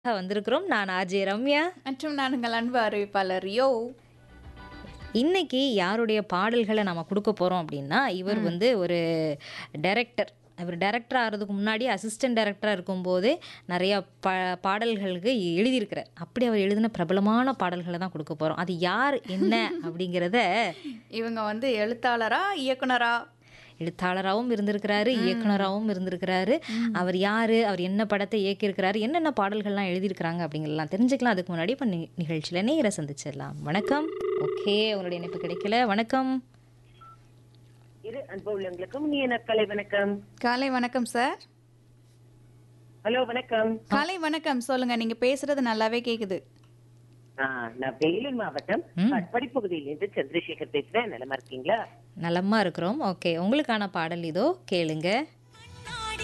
வந்திருக்கிறோம். நான் ஆர்ஜே ரம்யா. மற்றும் நான் உங்கள் அன்பு அறிவிப்பாளர் யோ. இன்னைக்கு யாருடைய பாடல்கள நம்ம குடுக்க போறோம் அப்டின்னா, இவர் ம். வந்து ஒரு டைரக்டர். அவர் டைரக்டர் ஆகுறதுக்கு முன்னாடி அசிஸ்டன்ட் டைரக்டரா இருக்கும்போதே நெறைய ப பாடல்களுக்கு எழுதியிருக்கிறார். அப்படி அவர் எழுதின பிரபலமான பாடல்கள தான் குடுக்க போறோம். அது யார், என்ன அப்படிங்கிறத இவங்க வந்து எழுத்தாளரா, இயக்குனரா? எழுத்தாளராவும் இருந்திருக்கிறாரு, ம். இயக்குனராவும் இருந்திருக்கிறாரு. ம். அவர் யாரு? அவர் என்ன படத்த இயக்கியிருக்கிறாரு? என்னென்ன பாடல்கள்லாம் எழுதியிருக்கிறாங்க அப்படிங்கிறதெல்லாம் தெரிஞ்சுக்கலாம். அதுக்கு முன்னாடி இப்ப நி நிகழ்ச்சியில நேயர சந்திச்சிடலாம். வணக்கம். ஓகே. உங்களுடைய இணைப்பு கிடைக்கல. வணக்கம். இரு அன்பு உள்ளவங்களுக்கும் இனிய நற்காலை வணக்கம் காலை வணக்கம் சார். ஹலோ வணக்கம் காலை வணக்கம். சொல்லுங்க. நீங்க பேசுறது நல்லாவே கேக்குது. ஆ, நான் வேலூர் மாவட்டம் ம். படிப்பகுதியிலிருந்து சந்திரசேகர் பேசுறேன் நலமா இருக்கீங்களா நலமா இருக்கிறோம். ஓகே. உங்களுக்கான பாடல் இதோ கேளுங்க.